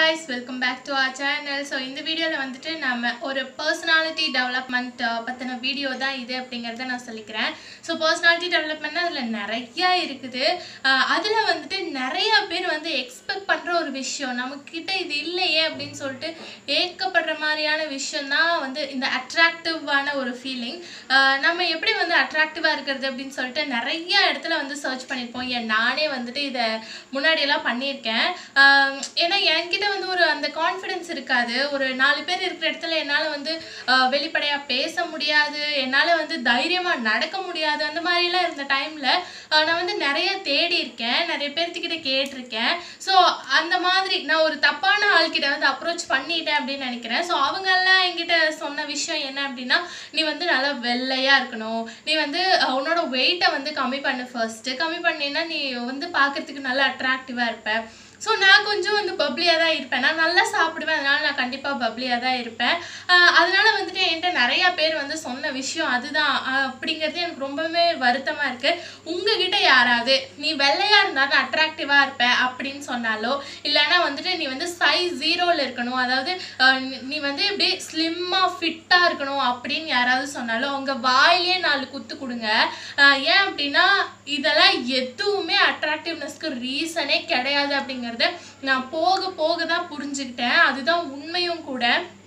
guys welcome back to our channel so இந்த வீடியோவில் வந்துட்டு நம்ம ஒரு பர்சனாலிட்டி டெவலப்மெண்ட் பற்றின வீடியோ தான் இது அப்படிங்கிறத நான் சொல்லிக்கிறேன் ஸோ பர்சனாலிட்டி டெவலப்மெண்ட்னா அதில் நிறையா இருக்குது அதில் வந்துட்டு நிறைய பேர் வந்து எக்ஸ்பெக்ட் பண்ணுற ஒரு விஷயம் நம்மக்கிட்ட இது இல்லையே அப்படின்னு சொல்லிட்டு ஏக்கப்படுற மாதிரியான விஷயம் தான் வந்து இந்த அட்ராக்டிவான ஒரு ஃபீலிங் நம்ம எப்படி வந்து அட்ராக்டிவாக இருக்கிறது அப்படின்னு சொல்லிட்டு நிறைய இடத்துல வந்து சர்ச் பண்ணியிருப்போம் ஏன் நானே வந்துட்டு இதை முன்னாடியெல்லாம் பண்ணியிருக்கேன் ஆஹ் ஏன்னா என்கிட்ட வந்து ஒரு அந்த கான்ஃபிடென்ஸ் இருக்காது ஒரு நாலு பேர் இருக்கிற இடத்துல என்னால் வந்து ஆஹ் வெளிப்படையா பேச முடியாது என்னால் வந்து தைரியமாக நடக்க முடியாது அந்த மாதிரிலாம் இருந்த டைமில் நான் வந்து நிறைய தேடி இருக்கேன் நிறைய பேர்த்துக்கிட்ட கேட்டிருக்கேன் ஸோ அந்த மாதிரி நான் ஒரு தப்பான ஆள்கிட்ட வந்து அப்ரோச் பண்ணிட்டேன் அப்படின்னு நினைக்கிறேன் ஸோ அவங்கெல்லாம் என்கிட்ட சொன்ன விஷயம் என்ன அப்படின்னா நீ வந்து நல்லா வெள்ளையாக இருக்கணும் நீ வந்து அஹ், உன்னோட வெயிட்டை வந்து கம்மி பண்ணு ஃபர்ஸ்ட்டு கம்மி பண்ணினா நீ வந்து பார்க்கறதுக்கு நல்லா அட்ராக்டிவாக இருப்ப ஸோ நான் கொஞ்சம் வந்து பப்ளியாக தான் இருப்பேன் நான் நல்லா சாப்பிடுவேன் அதனால நான் கண்டிப்பாக பப்ளியாக தான் இருப்பேன் ஆஹ் அதனால வந்துட்டு என்கிட்ட நிறையா பேர் வந்து சொன்ன விஷயம் அதுதான் ஆஹ் அப்படிங்கிறது எனக்கு ரொம்பவே வருத்தமாக இருக்குது உங்ககிட்ட யாராவது நீ வெள்ளையாக இருந்தாலும் அட்ராக்டிவாக இருப்ப அப்படின்னு சொன்னாலோ இல்லைன்னா வந்துட்டு நீ வந்து சைஸ் ஜீரோவில் இருக்கணும் அதாவது ஆஹ் நீ- நீ வந்து இப்படி ஸ்லிம்மாக ஃபிட்டாக இருக்கணும் அப்படின்னு யாராவது சொன்னாலும் அவங்க வாயிலே நாலு குத்து கொடுங்க ஆஹ் ஏன் அப்படின்னா இதெல்லாம் எதுவுமே அட்ராக்டிவ்னஸ்க்கு ரீசனே கிடையாது அப்படிங்கிறத நான் போக போக தான் புரிஞ்சுக்கிட்டேன் அதுதான் உண்மையும் கூட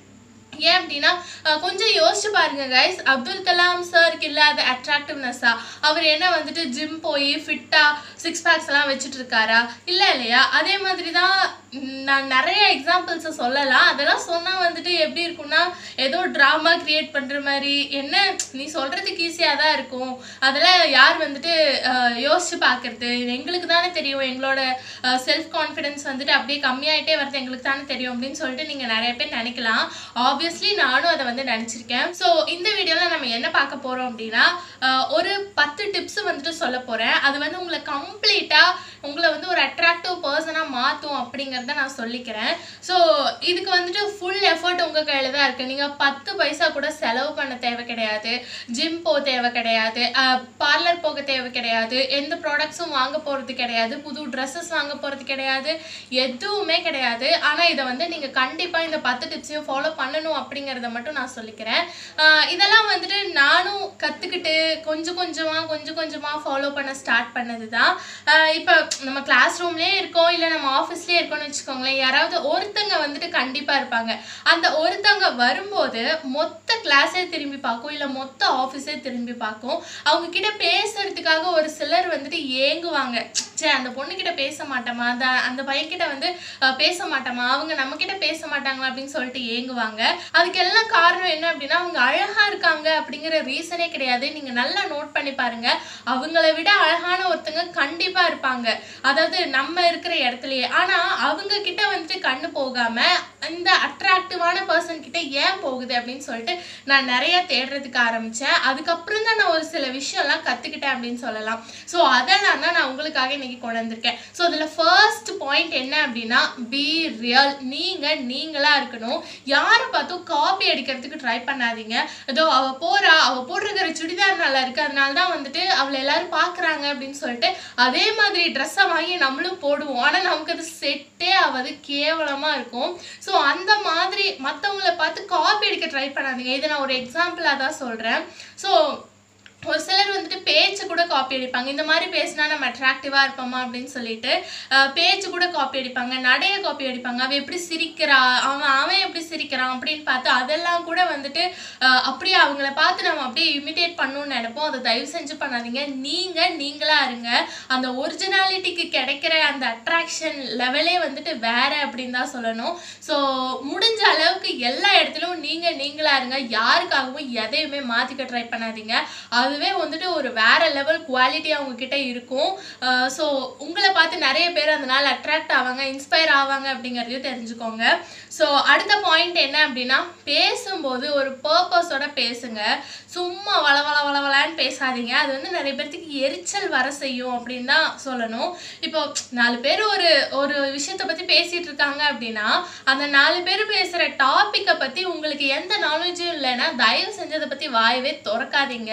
ஏன் அப்படின்னா அஹ், கொஞ்சம் யோசிச்சு பாருங்க கைஸ் அப்துல் கலாம் சாருக்கு இல்லாத அட்ராக்டிவ்னஸா அவர் என்ன வந்துட்டு ஜிம் போய் ஃபிட்டா சிக்ஸ் பேக்ஸ் எல்லாம் வச்சுட்டு இருக்காரா இல்லை இல்லையா அதே மாதிரி தான் ம், நான் நிறைய எக்ஸாம்பிள்ஸை சொல்லலாம் அதெல்லாம் சொன்னா வந்துட்டு எப்படி இருக்கும்னா ஏதோ ட்ராமா கிரியேட் பண்ற மாதிரி என்ன நீ சொல்றதுக்கு ஈஸியாக தான் இருக்கும் அதெல்லாம் யார் வந்துட்டு அஹ், யோசிச்சு பார்க்கறது எங்களுக்கு தானே தெரியும் எங்களோட செல்ஃப் கான்ஃபிடன்ஸ் வந்துட்டு அப்படியே கம்மியாயிட்டே வருது எங்களுக்கு தானே தெரியும் அப்படின்னு சொல்லிட்டு நீங்க நிறைய பேர் நினைக்கலாம் ஆப்வியஸ்லி நானும் அதை வந்து நினச்சிருக்கேன் ஸோ இந்த வீடியோவில் நம்ம என்ன பார்க்க போகிறோம் அப்படின்னா அஹ், ஒரு பத்து டிப்ஸ் வந்துட்டு சொல்ல போகிறேன் அது வந்து உங்களை கம்ப்ளீட்டாக உங்களை வந்து ஒரு அட்ராக்டிவ் பர்சனாக மாற்றும் அப்படிங்கிறத நான் சொல்லிக்கிறேன் ஸோ இதுக்கு வந்துட்டு ஃபுல் எஃபர்ட் உங்கள் கையில் தான் இருக்குது நீங்கள் பத்து பைசா கூட செலவு பண்ண தேவை கிடையாது ஜிம் போக தேவை கிடையாது பார்லர் போக தேவை கிடையாது எந்த ப்ராடக்ட்ஸும் வாங்க போகிறது கிடையாது புது ட்ரெஸ்ஸஸ் வாங்க போகிறது கிடையாது எதுவுமே கிடையாது ஆனால் இதை வந்து நீங்கள் கண்டிப்பாக இந்த பத்து டிப்ஸையும் ஃபாலோ பண்ணணும் அப்படிங்கிறத மட்டும் நான் சொல்லிக்கிறேன் ஆஹ் இதெல்லாம் வந்துட்டு நானும் கற்றுக்கிட்டு கொஞ்சம் கொஞ்சமாக கொஞ்சம் கொஞ்சமாக ஃபாலோ பண்ண ஸ்டார்ட் பண்ணது தான் இப்போ நம்ம கிளாஸ் ரூம்லேயே இருக்கோம் இல்லை நம்ம ஆஃபீஸ்லேயே இருக்கோம்னு வச்சுக்கோங்களேன் யாராவது ஒருத்தங்க வந்துட்டு கண்டிப்பாக இருப்பாங்க அந்த ஒருத்தங்க வரும்போது மொத்த கிளாஸே திரும்பி பார்க்கும் இல்லை மொத்த ஆஃபீஸே திரும்பி பார்க்கும் அவங்க கிட்ட பேசுறதுக்காக ஒரு சிலர் வந்துட்டு ஏங்குவாங்க சே அந்த பொண்ணுகிட்ட பேச மாட்டோமா அந்த அந்த பையன்கிட்ட வந்து அஹ், பேச மாட்டோமா அவங்க நம்ம கிட்ட பேச மாட்டாங்களா அப்படின்னு சொல்லிட்டு ஏங்குவாங்க அதுக்கெல்லாம் காரணம் என்ன அப்படின்னா அவங்க அழகா இருக்காங்க அப்படிங்கிற ரீசனே கிடையாது நீங்க நல்லா நோட் பண்ணி பாருங்க அவங்கள விட அழகான ஒருத்தங்க கண்டிப்பா இருப்பாங்க அதாவது நம்ம இருக்கிற இடத்துலயே ஆனா அவங்க கிட்ட வந்துட்டு கண்ணு போகாம இந்த அட்ராக்டிவான பர்சன் கிட்ட ஏன் போகுது அப்படின்னு சொல்லிட்டு நான் நிறைய தேடுறதுக்கு ஆரம்பிச்சேன் அதுக்கப்புறம் தான் நான் ஒரு சில விஷயம்லாம் கத்துக்கிட்டேன் அப்படின்னு சொல்லலாம் ஸோ அதெல்லாம் தான் நான் உங்களுக்காக இன்னைக்கு கொண்டு வந்திருக்கேன் ஸோ அதில் ஃபர்ஸ்ட் பாயிண்ட் என்ன அப்படின்னா பி ரியல் நீங்க நீங்களா இருக்கணும் யாரை பார்த்தும் காப்பி அடிக்கிறதுக்கு ட்ரை பண்ணாதீங்க ஏதோ அவ போறா அவ போட்டிருக்கிற சுடிதார் நல்லா இருக்கு அதனால தான் வந்துட்டு அவளை எல்லாரும் பார்க்கறாங்க அப்படின்னு சொல்லிட்டு அதே மாதிரி ட்ரெஸ்ஸை வாங்கி நம்மளும் போடுவோம் ஆனால் நமக்கு அது செட்டே ஆகாது கேவலமாக இருக்கும் ஸோ அந்த மாதிரி மற்றவங்கள பார்த்து காப்பி அடிக்க ட்ரை பண்ணாதீங்க இதை நான் ஒரு எக்ஸாம்பிளாக தான் சொல்கிறேன் ஸோ ஒரு சிலர் வந்துட்டு பேச்சு கூட காப்பி அடிப்பாங்க இந்த மாதிரி பேசினா நம்ம அட்ராக்டிவாக இருப்போமா அப்படின்னு சொல்லிட்டு அஹ், பேச்சு கூட காப்பி அடிப்பாங்க நடைய காப்பி அடிப்பாங்க அவன் எப்படி சிரிக்கிறா அவன் அவன் எப்படி சிரிக்கிறான் அப்படின்னு பார்த்து அதெல்லாம் கூட வந்துட்டு அஹ், அப்படியே அவங்கள பார்த்து நம்ம அப்படியே இமிட்டேட் பண்ணணும்னு நினைப்போம் அதை தயவு செஞ்சு பண்ணாதீங்க நீங்கள் நீங்களா இருங்க அந்த ஒரிஜினாலிட்டிக்கு கிடைக்கிற அந்த அட்ராக்ஷன் லெவலே வந்துட்டு வேற அப்படின்னு தான் சொல்லணும் ஸோ முடிஞ்ச அளவுக்கு எல்லா இடத்துலையும் நீங்கள் நீங்களா இருங்க யாருக்காகவும் எதையுமே மாற்றிக்க ட்ரை பண்ணாதீங்க அதுவே வந்துட்டு ஒரு வேற லெவல் குவாலிட்டி அவங்க கிட்ட இருக்கும் ஸோ உங்களை பார்த்து நிறைய பேர் அதனால அட்ராக்ட் ஆவாங்க இன்ஸ்பயர் ஆவாங்க அப்படிங்கிறதையும் தெரிஞ்சுக்கோங்க ஸோ அடுத்த பாயிண்ட் என்ன அப்படின்னா பேசும்போது ஒரு பர்பஸோட பேசுங்க சும்மா வள வள வள வளன்னு பேசாதீங்க அது வந்து நிறைய பேர்த்துக்கு எரிச்சல் வர செய்யும் அப்படின்னு தான் சொல்லணும் இப்போ நாலு பேர் ஒரு ஒரு விஷயத்தை பற்றி பேசிட்டு இருக்காங்க அப்படின்னா அந்த நாலு பேர் பேசுகிற டாப்பிக்கை பற்றி உங்களுக்கு எந்த நாலேஜும் இல்லைன்னா தயவு செஞ்சு அதை பற்றி வாயவே திறக்காதீங்க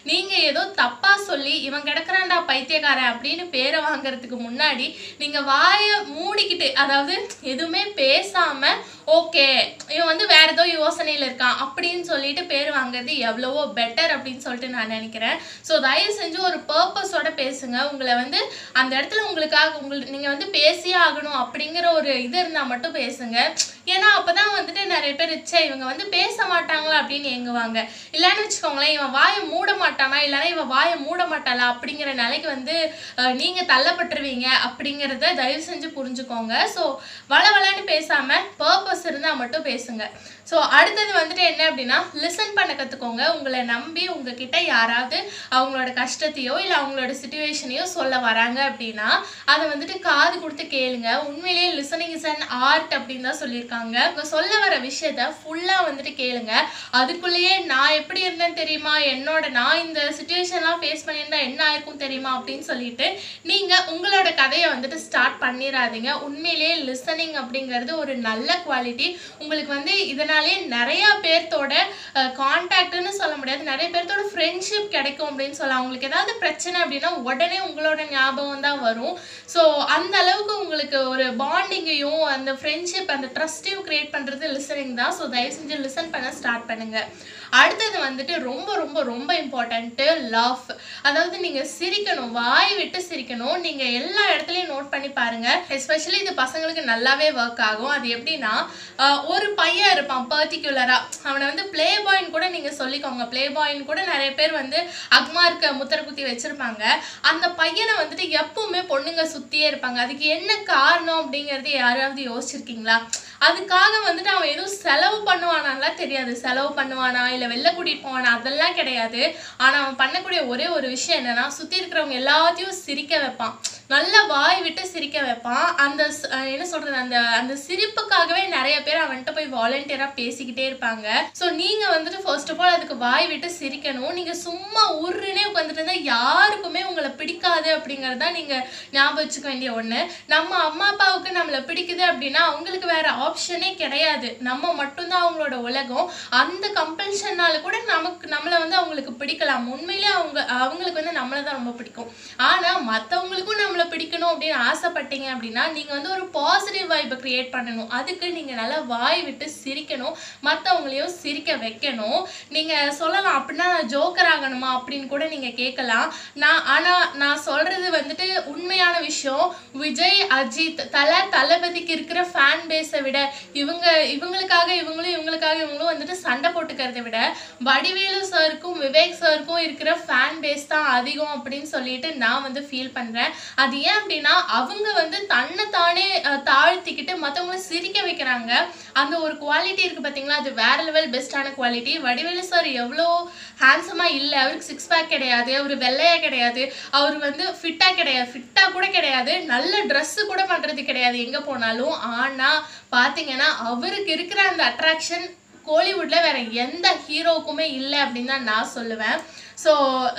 நீங்கள் ஏதோ தப்பாக சொல்லி இவன் கிடக்குறான்டா பைத்தியக்காரன் அப்படின்னு பேரை வாங்குறதுக்கு முன்னாடி நீங்கள் வாயை மூடிக்கிட்டு அதாவது எதுவுமே பேசாமல் ஓகே இவன் வந்து வேற ஏதோ யோசனையில் இருக்கான் அப்படின்னு சொல்லிட்டு பேர் வாங்குறது எவ்வளவோ பெட்டர் அப்படின்னு சொல்லிட்டு நான் நினைக்கிறேன் ஸோ தயவு செஞ்சு ஒரு பர்பஸோட பேசுங்க உங்களை வந்து அந்த இடத்துல உங்களுக்காக உங்களுக்கு நீங்கள் வந்து பேசியே ஆகணும் அப்படிங்கிற ஒரு இது இருந்தால் மட்டும் பேசுங்க ஏன்னா அப்பதான் வந்துட்டு நிறைய பேர் ச்சே இவங்க வந்து பேச மாட்டாங்களா அப்படின்னு ஏங்குவாங்க இல்லைன்னு வச்சுக்கோங்களேன் இவன் வாயை மூட மாட்டானா இல்லைன்னா இவன் வாயை மூட மாட்டாளா அப்படிங்கிற நிலைக்கு வந்து அஹ், நீங்க தள்ளப்பட்டுருவீங்க அப்படிங்கிறத தயவு செஞ்சு புரிஞ்சுக்கோங்க ஸோ வளவளன்னு பேசாம பர்பஸ் இருந்தா மட்டும் பேசுங்க ஸோ அடுத்தது வந்துட்டு என்ன அப்படின்னா லிசன் பண்ண கற்றுக்கோங்க உங்களை நம்பி உங்ககிட்ட யாராவது அவங்களோட கஷ்டத்தையோ இல்லை அவங்களோட சுச்சுவேஷனையோ சொல்ல வராங்க அப்படின்னா அதை வந்துட்டு காது கொடுத்து கேளுங்க உண்மையிலேயே லிசனிங் இஸ் அன் ஆர்ட் அப்படின்னு தான் சொல்லியிருக்காங்க அவங்க சொல்ல வர விஷயத்த ஃபுல்லாக வந்துட்டு கேளுங்க அதுக்குள்ளேயே நான் எப்படி இருந்தேன்னு தெரியுமா என்னோட நான் இந்த சுச்சுவேஷன்லாம் ஃபேஸ் பண்ணியிருந்தா என்ன ஆயிருக்கும் தெரியுமா அப்படின்னு சொல்லிட்டு நீங்கள் உங்களோட கதையை வந்துட்டு ஸ்டார்ட் பண்ணிடாதீங்க உண்மையிலேயே லிசனிங் அப்படிங்கிறது ஒரு நல்ல குவாலிட்டி உங்களுக்கு வந்து இதனாலே நிறைய பேர்த்தோட கான்டாக்ட்னு சொல்ல முடியாது நிறைய பேர்த்தோட ஃப்ரெண்ட்ஷிப் கிடைக்கும் அப்படின்னு சொல்லலாம் அவங்களுக்கு ஏதாவது பிரச்சனை அப்படின்னா உடனே உங்களோட ஞாபகம் தான் வரும் ஸோ அந்த அளவுக்கு உங்களுக்கு ஒரு பாண்டிங்கையும் அந்த ஃப்ரெண்ட்ஷிப் அந்த ட்ரஸ்ட்டையும் கிரியேட் பண்ணுறது லிசனிங் தான் ஸோ தயவு செஞ்சு லிசன் பண்ண ஸ்டார்ட் பண்ணுங்க அடுத்தது வந்துட்டு ரொம்ப ரொம்ப ரொம்ப இம்பார்ட்டண்ட்டு லவ் அதாவது நீங்கள் சிரிக்கணும் வாய் விட்டு சிரிக்கணும் நீங்கள் எல்லா இடத்துலையும் நோட் பண்ணி பாருங்க எஸ்பெஷலி இது பசங்களுக்கு நல்லாவே ஒர்க் ஆகும் அது எப்படின்னா ஆஹ், ஒரு பையன் இருப்பான் பர்டிகுலராக அவனை வந்து ப்ளே பாய்ன்னு கூட நீங்கள் சொல்லிக்கோங்க ப்ளே பாய்ன்னு கூட நிறைய பேர் வந்து அக்மார்க்க முத்திர குத்தி வச்சிருப்பாங்க அந்த பையனை வந்துட்டு எப்பவுமே பொண்ணுங்க சுற்றியே இருப்பாங்க அதுக்கு என்ன காரணம் அப்படிங்கிறது யாராவது யோசிச்சிருக்கீங்களா அதுக்காக வந்துட்டு அவன் எதுவும் செலவு பண்ணுவானான்லாம் தெரியாது செலவு பண்ணுவானா இல்லை வெளில கூட்டிகிட்டு போவானா அதெல்லாம் கிடையாது ஆனால் அவன் பண்ணக்கூடிய ஒரே ஒரு விஷயம் என்னன்னா சுற்றி இருக்கிறவங்க எல்லாத்தையும் சிரிக்க வைப்பான் நல்லா வாய் விட்டு சிரிக்க வைப்பான் அந்த ஸ்- அஹ் என்ன சொல்றது அந்த அந்த சிரிப்புக்காகவே நிறைய பேர் அவன்கிட்ட போய் வாலண்டியராக பேசிக்கிட்டே இருப்பாங்க ஸோ நீங்கள் வந்துட்டு ஃபர்ஸ்ட் ஆஃப் ஆல் அதுக்கு வாய் விட்டு சிரிக்கணும் நீங்கள் சும்மா உருன்னே உட்காந்துட்டு இருந்தால் யாருக்குமே உங்களை பிடிக்காது அப்படிங்கிறது தான் நீங்கள் ஞாபகம் வச்சுக்க வேண்டிய ஒன்று நம்ம அம்மா அப்பாவுக்கு நம்மளை பிடிக்குது அப்படின்னா அவங்களுக்கு வேற ஆப்ஷனே கிடையாது நம்ம மட்டும்தான் அவங்களோட உலகம் அந்த கம்பல்ஷனால கூட நமக்கு நம்மளை வந்து அவங்களுக்கு பிடிக்கலாம் உண்மையிலே அவங்க அவங்களுக்கு வந்து நம்மளை தான் ரொம்ப பிடிக்கும் ஆனால் மற்றவங்களுக்கும் நம்மளை பிடிக்கணும் அப்படின்னு ஆசைப்பட்டீங்க அப்படின்னா நீங்கள் வந்து ஒரு பாசிட்டிவ் வைப்பை க்ரியேட் பண்ணணும் அதுக்கு நீங்கள் நல்லா வாய் விட்டு சிரிக்கணும் மற்றவங்களையும் சிரிக்க வைக்கணும் நீங்கள் சொல்லலாம் அப்படின்னா நான் ஜோக்கர் ஆகணுமா அப்படின்னு கூட நீங்கள் கேட்கலாம் நான் ஆனால் நான் சொல்கிறது வந்துட்டு உண்மையான விஷயம் விஜய் அஜித் தலை தளபதிக்கு இருக்கிற ஃபேன் பேஸை விட இவங்க இவங்களுக்காக இவங்களும் இவங்களுக்காக இவங்களும் வந்துட்டு சண்டை போட்டுக்கிறதை விட வடிவேலு சாருக்கும் விவேக் சாருக்கும் இருக்கிற ஃபேன் பேஸ் தான் அதிகம் அப்படின்னு சொல்லிட்டு நான் வந்து ஃபீல் பண்ணுறேன் அது ஏன் அப்படின்னா அவங்க வந்து தன்னை தானே அஹ், தாழ்த்திக்கிட்டு மற்றவங்கள சிரிக்க வைக்கிறாங்க அந்த ஒரு குவாலிட்டி இருக்குது பார்த்தீங்களா அது வேற லெவல் பெஸ்ட்டான குவாலிட்டி வடிவேலு சார் எவ்வளோ ஹேண்ட்ஸமாக இல்லை அவருக்கு சிக்ஸ் பேக் கிடையாது அவர் வெள்ளையாக கிடையாது அவர் வந்து ஃபிட்டாக கிடையாது ஃபிட்டாக கூட கிடையாது நல்ல ட்ரெஸ்ஸு கூட பண்ணுறது கிடையாது எங்கே போனாலும் ஆனால் பார்த்தீங்கன்னா அவருக்கு இருக்கிற அந்த அட்ராக்ஷன் கோலிவுட்ல வேற எந்த ஹீரோவுக்குமே இல்லை அப்படின்னு தான் நான் சொல்லுவேன் ஸோ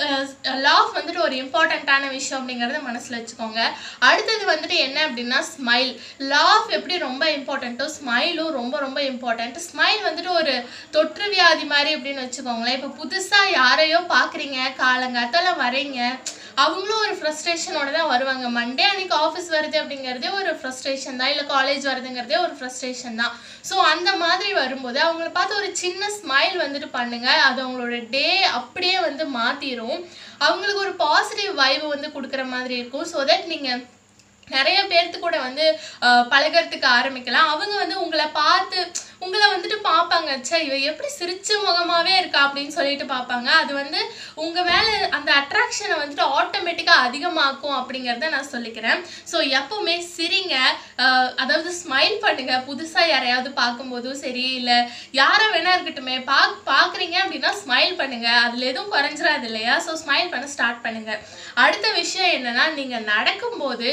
லாஃப் வந்துட்டு ஒரு இம்பார்ட்டண்ட்டான விஷயம் அப்படிங்கிறத மனசில் வச்சுக்கோங்க அடுத்தது வந்துட்டு என்ன அப்படின்னா ஸ்மைல் லாஃப் எப்படி ரொம்ப இம்பார்ட்டண்ட்டோ ஸ்மைலும் ரொம்ப ரொம்ப இம்பார்ட்டண்ட் ஸ்மைல் வந்துட்டு ஒரு தொற்று வியாதி மாதிரி அப்படின்னு வச்சுக்கோங்களேன் இப்போ புதுசாக யாரையோ பார்க்குறீங்க காலங்காத்தால வரீங்க அவங்களும் ஒரு ஃப்ரஸ்ட்ரேஷனோட தான் வருவாங்க மண்டே அன்னைக்கு ஆஃபீஸ் வருது அப்படிங்கிறதே ஒரு ஃப்ரஸ்ட்ரேஷன் தான் இல்லை காலேஜ் வருதுங்கிறதே ஒரு ஃப்ரஸ்ட்ரேஷன் தான் ஸோ அந்த மாதிரி வரும்போது அவங்கள பார்த்து ஒரு சின்ன ஸ்மைல் வந்துட்டு பண்ணுங்க அது அவங்களோட டே அப்படியே வந்து மாற்றிடும் அவங்களுக்கு ஒரு பாசிட்டிவ் வைப் வந்து கொடுக்குற மாதிரி இருக்கும் ஸோ தட் நீங்கள் நிறைய பேர்த்து கூட வந்து அஹ், பழகுறதுக்கு ஆரம்பிக்கலாம் அவங்க வந்து உங்களை பார்த்து உங்களை வந்துட்டு பார்ப்பாங்க ச்சே இவ எப்படி சிரிச்ச முகமாவே இருக்கா அப்படின்னு சொல்லிட்டு பார்ப்பாங்க அது வந்து உங்க மேல அந்த அட்ராக்ஷனை வந்துட்டு ஆட்டோமேட்டிக்காக அதிகமாக்கும் அப்படிங்கிறத நான் சொல்லிக்கிறேன் ஸோ எப்பவுமே சிரிங்க அஹ், அதாவது ஸ்மைல் பண்ணுங்க புதுசா யாரையாவது பார்க்கும்போதும் சரி இல்லை யாரை வேணா இருக்கட்டுமே பாக் பார்க்குறீங்க அப்படின்னா ஸ்மைல் பண்ணுங்க அதுல எதுவும் குறைஞ்சிராது இல்லையா ஸோ ஸ்மைல் பண்ண ஸ்டார்ட் பண்ணுங்க அடுத்த விஷயம் என்னன்னா நீங்க நடக்கும்போது தலை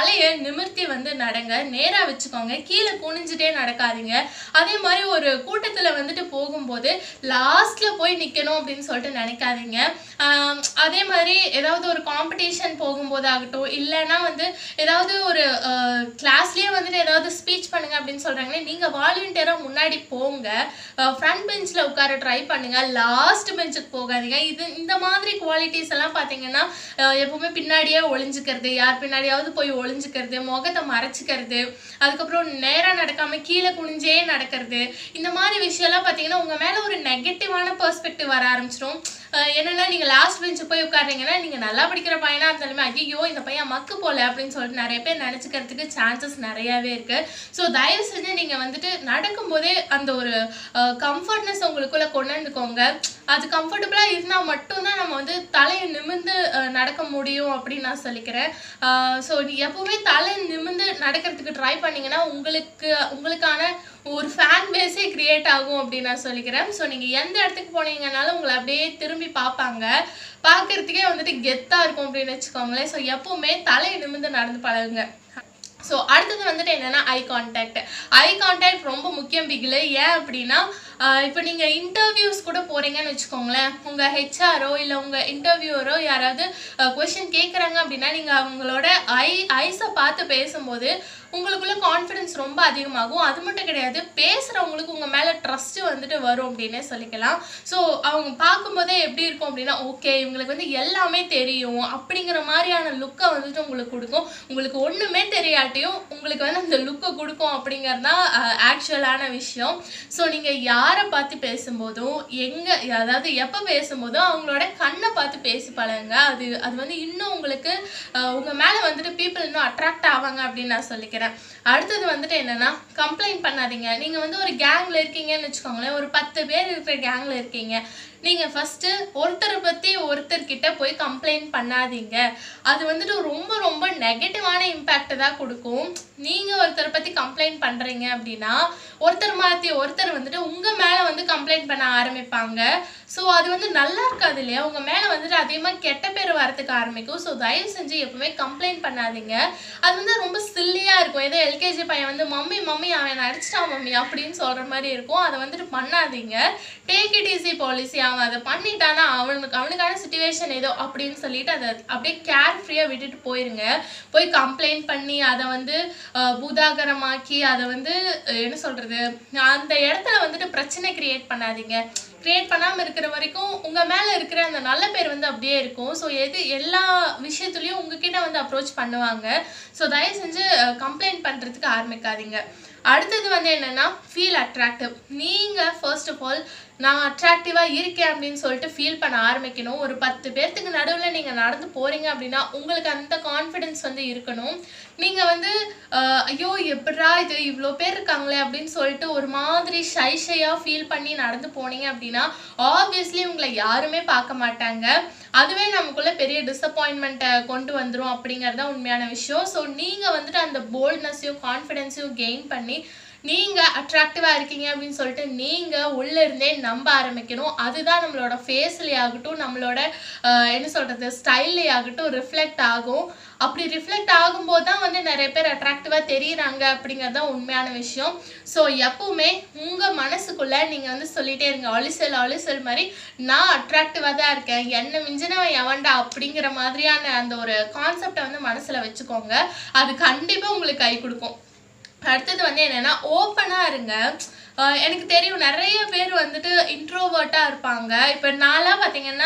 தலையை நிமிர்த்தி வந்து நடங்க நேராக வச்சுக்கோங்க கீழே குனிஞ்சிட்டே நடக்காதீங்க அதே மாதிரி ஒரு கூட்டத்தில் வந்துட்டு போகும்போது லாஸ்ட்டில் போய் நிற்கணும் அப்படின்னு சொல்லிட்டு நினைக்காதீங்க ஆம், அதே மாதிரி ஏதாவது ஒரு காம்படிஷன் போகும்போது ஆகட்டும் இல்லைன்னா வந்து ஏதாவது ஒரு கிளாஸ்லேயே வந்துட்டு ஏதாவது ஸ்பீச் பண்ணுங்க அப்படின்னு சொல்கிறாங்களே நீங்கள் வாலண்டியராக முன்னாடி போங்க ஃப்ரண்ட் பெஞ்சில் உட்கார ட்ரை பண்ணுங்க லாஸ்ட் பெஞ்சுக்கு போகாதீங்க இது இந்த மாதிரி குவாலிட்டிஸ் எல்லாம் பார்த்தீங்கன்னா அஹ், எப்பவுமே பின்னாடியே ஒளிஞ்சுக்கிறது யார் பின்னாடியாவது போய் ஒளிஞ்சுக்கிறது முகத்தை மறைச்சிக்கிறது அதுக்கப்புறம் நேராக நடக்காம கீழே குனிஞ்சே நடக்கிறது இந்த மாதிரி விஷயம்லாம் பார்த்தீங்கன்னா உங்கள் மேலே ஒரு நெகட்டிவான பெர்ஸ்பெக்டிவ் வர ஆரம்பிச்சிடும் என்னன்னா நீங்கள் லாஸ்ட் பெஞ்சு போய் உட்காருறீங்கன்னா நீங்கள் நல்லா படிக்கிற பையனா இருந்தாலுமே ஐயோ இந்த பையன் மக்கு போல அப்படின்னு சொல்லிட்டு நிறைய பேர் நினச்சிக்கிறதுக்கு சான்சஸ் நிறையாவே இருக்கு ஸோ தயவு செஞ்சு நீங்கள் வந்துட்டு நடக்கும்போதே அந்த ஒரு கம்ஃபர்ட்னஸ் உங்களுக்குள்ள கொண்டு வந்துக்கோங்க அது கம்ஃபர்டபுளாக இருந்தால் மட்டும்தான் நம்ம வந்து தலையை நிமிர்ந்து அஹ், நடக்க முடியும் அப்படின்னு நான் சொல்லிக்கிறேன் ஸோ எப்பவுமே தலை நிமிர்ந்து நடக்கிறதுக்கு ட்ரை பண்ணீங்கன்னா உங்களுக்கு உங்களுக்கான ஒரு ஃபேன் பேஸே கிரியேட் ஆகும் அப்படின்னு நான் சொல்லிக்கிறேன் ஸோ நீங்கள் எந்த இடத்துக்கு போனீங்கனாலும் உங்களை அப்படியே திரும்பி பார்ப்பாங்க பார்க்கறதுக்கே வந்துட்டு கெத்தாக இருக்கும் அப்படின்னு வச்சுக்கோங்களேன் ஸோ எப்பவுமே தலையை நிமிர்ந்து நடந்து பழகுங்க ஸோ அடுத்தது வந்துட்டு என்னன்னா ஐ கான்டாக்ட் ஐ கான்டாக்ட் ரொம்ப முக்கியம் பிகில் ஏன் அப்படின்னா இப்போ நீங்கள் இன்டர்வியூஸ் கூட போகிறீங்கன்னு வச்சுக்கோங்களேன் உங்கள் ஹெச்ஆரோ இல்லை உங்கள் இன்டர்வியூவரோ யாராவது கொஷின் கேட்குறாங்க அப்படின்னா நீங்கள் அவங்களோட ஐ ஐஸை பார்த்து பேசும்போது உங்களுக்குள்ள கான்ஃபிடன்ஸ் ரொம்ப அதிகமாகும் அது மட்டும் கிடையாது பேசுகிறவங்களுக்கு உங்கள் மேலே ட்ரஸ்ட்டு வந்துட்டு வரும் அப்படின்னே சொல்லிக்கலாம் ஸோ அவங்க பார்க்கும்போதே எப்படி இருக்கும் அப்படின்னா ஓகே இவங்களுக்கு வந்து எல்லாமே தெரியும் அப்படிங்கிற மாதிரியான லுக்கை வந்துட்டு உங்களுக்கு கொடுக்கும் உங்களுக்கு ஒன்றுமே தெரியாட்டியும் உங்களுக்கு வந்து அந்த லுக்கை கொடுக்கும் அப்படிங்கிறது தான் ஆக்சுவலான விஷயம் ஸோ நீங்கள் யாரை பார்த்து பேசும்போதும் எங்கே அதாவது எப்போ பேசும்போதும் அவங்களோட கண்ணை பார்த்து பேசி பழகுங்க அது அது வந்து இன்னும் உங்களுக்கு உங்கள் மேலே வந்துட்டு பீப்புள் இன்னும் அட்ராக்ட் ஆவாங்க அப்படின்னு நான் சொல்லிக்கிறேன் அடுத்தது வந்துட்டு என்னன்னா கம்ப்ளைண்ட் பண்ணாதீங்க நீங்கள் வந்து ஒரு கேங்கில் இருக்கீங்கன்னு வச்சுக்கோங்களேன் ஒரு பத்து பேர் இருக்கிற கேங்கில் இருக்கீங்க நீங்கள் ஃபஸ்ட்டு ஒருத்தரை பற்றி ஒருத்தர்கிட்ட போய் கம்ப்ளைண்ட் பண்ணாதீங்க அது வந்துட்டு ரொம்ப ரொம்ப நெகட்டிவான இம்பேக்ட் தான் கொடுக்கும் நீங்கள் ஒருத்தரை பற்றி கம்ப்ளைண்ட் பண்ணுறீங்க அப்படின்னா ஒருத்தர் மாற்றி ஒருத்தர் வந்துட்டு உங்கள் மேலே வந்து கம்ப்ளைண்ட் பண்ண ஆரம்பிப்பாங்க ஸோ அது வந்து நல்லா இருக்காது இல்லையா உங்கள் மேலே வந்துட்டு அதிகமாக கெட்ட பேர் வரதுக்கு ஆரம்பிக்கும் ஸோ தயவு செஞ்சு எப்பவுமே கம்ப்ளைண்ட் பண்ணாதீங்க அது வந்து ரொம்ப சில்லியாக இருக்கும் ஏதோ எல்கேஜி பையன் வந்து மம்மி மம்மி அவன் அடிச்சிட்டான் மம்மி அப்படின்னு சொல்கிற மாதிரி இருக்கும் அதை வந்துட்டு பண்ணாதீங்க டேக் இட் ஈஸி பாலிசி அவன் அதை பண்ணிட்டானா அவனுக்கு அவனுக்கான சுச்சுவேஷன் ஏதோ அப்படின்னு சொல்லிட்டு அதை அப்படியே கேர் ஃப்ரீயாக விட்டுட்டு போயிருங்க போய் கம்ப்ளைண்ட் பண்ணி அதை வந்து அஹ், பூதாகரமாக்கி அதை வந்து அஹ், என்ன சொல்கிறது அந்த இடத்துல வந்துட்டு பிரச்சனை கிரியேட் பண்ணாதீங்க கிரியேட் பண்ணாமல் இருக்கிற வரைக்கும் உங்கள் மேலே இருக்கிற அந்த நல்ல பேர் வந்து அப்படியே இருக்கும் ஸோ எது எல்லா விஷயத்துலையும் உங்ககிட்ட வந்து அப்ரோச் பண்ணுவாங்க ஸோ தயவு செஞ்சு கம்ப்ளைண்ட் பண்ணுறதுக்கு ஆரம்பிக்காதீங்க அடுத்தது வந்து என்னென்னா ஃபீல் அட்ராக்டிவ் நீங்கள் ஃபர்ஸ்ட் ஆஃப் ஆல் நான் அட்ராக்டிவாக இருக்கேன் அப்படின்னு சொல்லிட்டு ஃபீல் பண்ண ஆரம்பிக்கணும் ஒரு பத்து பேர்த்துக்கு நடுவில் நீங்கள் நடந்து போகிறீங்க அப்படின்னா உங்களுக்கு அந்த கான்ஃபிடென்ஸ் வந்து இருக்கணும் நீங்கள் வந்து ஆஹ், ஐயோ எப்படா இது இவ்வளோ பேர் இருக்காங்களே அப்படின்னு சொல்லிட்டு ஒரு மாதிரி ஷை ஷையாக ஃபீல் பண்ணி நடந்து போனீங்க அப்படின்னா ஆப்வியஸ்லி உங்களை யாருமே பார்க்க மாட்டாங்க அதுவே நமக்குள்ள பெரிய டிசப்பாயின்மெண்ட்டை கொண்டு வந்துரும் அப்படிங்கிறது தான் உண்மையான விஷயம் ஸோ நீங்கள் வந்துட்டு அந்த போல்ட்னஸையும் கான்ஃபிடென்ஸையும் கெயின் பண்ணி நீங்கள் அட்ராக்டிவாக இருக்கீங்க அப்படின்னு சொல்லிட்டு நீங்கள் உள்ளே இருந்தே நம்ப ஆரம்பிக்கணும் அதுதான் நம்மளோட ஃபேஸ்லேயே ஆகட்டும் நம்மளோட ஆஹ், என்ன சொல்கிறது ஸ்டைல்லே ஆகட்டும் ரிஃப்ளெக்ட் ஆகும் அப்படி ரிஃப்ளெக்ட் ஆகும்போது தான் வந்து நிறைய பேர் அட்ராக்டிவாக தெரியுறாங்க அப்படிங்கிறது தான் உண்மையான விஷயம் ஸோ எப்பவுமே உங்கள் மனசுக்குள்ளே நீங்கள் வந்து சொல்லிட்டே இருங்க அலிசல் அலிசல் மாதிரி நான் அட்ராக்டிவாக தான் இருக்கேன் என்னை மிஞ்சினவன் எவன்டா அப்படிங்கிற மாதிரியான அந்த ஒரு கான்செப்டை வந்து மனசில் வச்சுக்கோங்க அது கண்டிப்பாக உங்களுக்கு கை கொடுக்கும் அடுத்தது வந்து என்னன்னா ஓப்பனா இருங்க அஹ் எனக்கு தெரியும் நிறைய பேர் வந்துட்டு இன்ட்ரோவர்ட்டாக இருப்பாங்க இப்போ நான்லாம் பார்த்தீங்கன்னா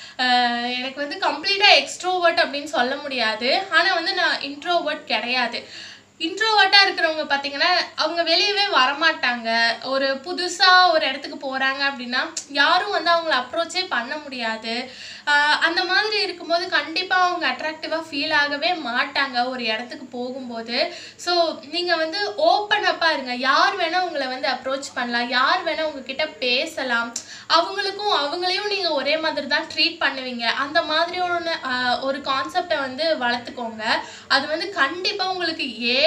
அஹ் எனக்கு வந்து கம்ப்ளீட்டாக எக்ஸ்ட்ரோவர்ட் அப்படின்னு சொல்ல முடியாது ஆனால் வந்து நான் இன்ட்ரோவர்ட் கிடையாது இன்ட்ரோவர்ட்டாக இருக்கிறவங்க பார்த்தீங்கன்னா அவங்க வெளியவே வரமாட்டாங்க ஒரு புதுசாக ஒரு இடத்துக்கு போகிறாங்க அப்படின்னா யாரும் வந்து அவங்கள அப்ரோச்சே பண்ண முடியாது ஆஹ் அந்த மாதிரி இருக்கும்போது கண்டிப்பாக அவங்க அட்ராக்டிவாக ஃபீல் ஆகவே மாட்டாங்க ஒரு இடத்துக்கு போகும்போது ஸோ நீங்கள் வந்து ஓப்பன் அப்பாக இருங்க யார் வேணால் உங்களை வந்து அப்ரோச் பண்ணலாம் யார் வேணால் உங்ககிட்ட பேசலாம் அவங்களுக்கும் அவங்களையும் நீங்கள் ஒரே மாதிரி தான் ட்ரீட் பண்ணுவீங்க அந்த மாதிரியான ஆஹ் ஒரு கான்செப்டை வந்து வளர்த்துக்கோங்க அது வந்து கண்டிப்பாக உங்களுக்கு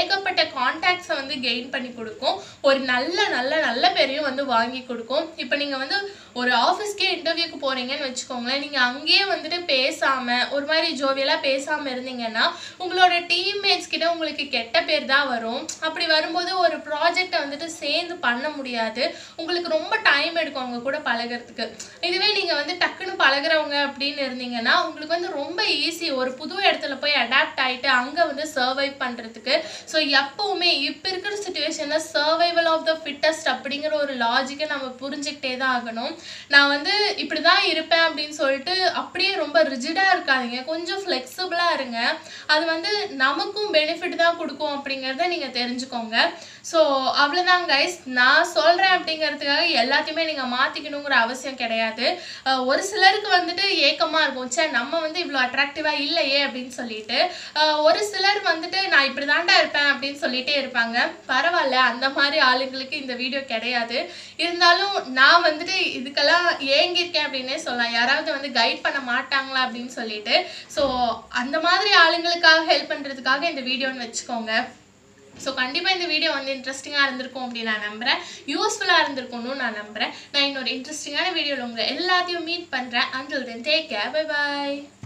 ஏகப்பட்ட கான்டாக்ட்ஸை வந்து கெயின் பண்ணி கொடுக்கும் ஒரு நல்ல நல்ல நல்ல பேரையும் வந்து வாங்கி கொடுக்கும் இப்போ நீங்கள் வந்து ஒரு ஆஃபீஸ்க்கே இன்டர்வியூக்கு போகிறீங்கன்னு வச்சுக்கோங்களேன் நீங்கள் அங்கேயே வந்துட்டு பேசாமல் ஒரு மாதிரி ஜோவியலாக பேசாமல் இருந்தீங்கன்னா உங்களோட டீம்மேட்ஸ் கிட்ட உங்களுக்கு கெட்ட பேர் தான் வரும் அப்படி வரும்போது ஒரு ப்ராஜெக்டை வந்துட்டு சேர்ந்து பண்ண முடியாது உங்களுக்கு ரொம்ப டைம் எடுக்கும் அவங்க கூட பழகுறதுக்கு இதுவே நீங்கள் வந்து டக்குன்னு பழகுறவங்க அப்படின்னு இருந்தீங்கன்னா உங்களுக்கு வந்து ரொம்ப ஈஸி ஒரு புது இடத்துல போய் அடாப்ட் ஆகிட்டு அங்கே வந்து சர்வைவ் பண்ணுறதுக்கு ஸோ எப்பவுமே இப்போ இருக்கிற சுச்சுவேஷனில் சர்வைவல் ஆஃப் த ஃபிட்டஸ்ட் அப்படிங்கிற ஒரு லாஜிக்கை நம்ம புரிஞ்சுக்கிட்டே தான் ஆகணும் நான் வந்து இப்படி தான் இருப்பேன் அப்படின்னு சொல்லிட்டு அப்படியே ரொம்ப ரிஜிடாக இருக்காதீங்க கொஞ்சம் ஃப்ளெக்சிபிளாக இருங்க அது வந்து நமக்கும் பெனிஃபிட் தான் கொடுக்கும் அப்படிங்கிறத நீங்கள் தெரிஞ்சுக்கோங்க ஸோ அவ்வளோதான் கைஸ் நான் சொல்கிறேன் அப்படிங்கிறதுக்காக எல்லாத்தையுமே நீங்கள் மாற்றிக்கணுங்கிற அவசியம் கிடையாது அஹ் ஒரு சிலருக்கு வந்துட்டு ஏக்கமாக இருக்கும் சே நம்ம வந்து இவ்வளோ அட்ராக்டிவாக இல்லையே அப்படின்னு சொல்லிட்டு அஹ் ஒரு சிலர் வந்துட்டு நான் இப்படி தாண்டா இருப்பேன் அப்படின்னு சொல்லிட்டே இருப்பாங்க பரவாயில்ல அந்த மாதிரி ஆளுங்களுக்கு இந்த வீடியோ கிடையாது இருந்தாலும் நான் வந்துட்டு இதுக்கெல்லாம் ஏங்கியிருக்கேன் அப்படின்னே சொல்லலாம் யாராவது வந்து கைட் பண்ண மாட்டாங்களா அப்படின்னு சொல்லிட்டு ஸோ அந்த மாதிரி ஆளுங்களுக்காக ஹெல்ப் பண்ணுறதுக்காக இந்த வீடியோன்னு வச்சுக்கோங்க ஸோ கண்டிப்பாக இந்த வீடியோ வந்து இன்ட்ரெஸ்டிங்காக இருந்திருக்கும் அப்படின்னு நான் நம்புகிறேன் யூஸ்ஃபுல்லாக இருந்திருக்கும்னு நான் நம்புகிறேன் நான் இன்னொரு இன்ட்ரெஸ்டிங்கான வீடியோவில் உங்களை எல்லாத்தையும் மீட் பண்ணுறேன் until then take care bye பாய்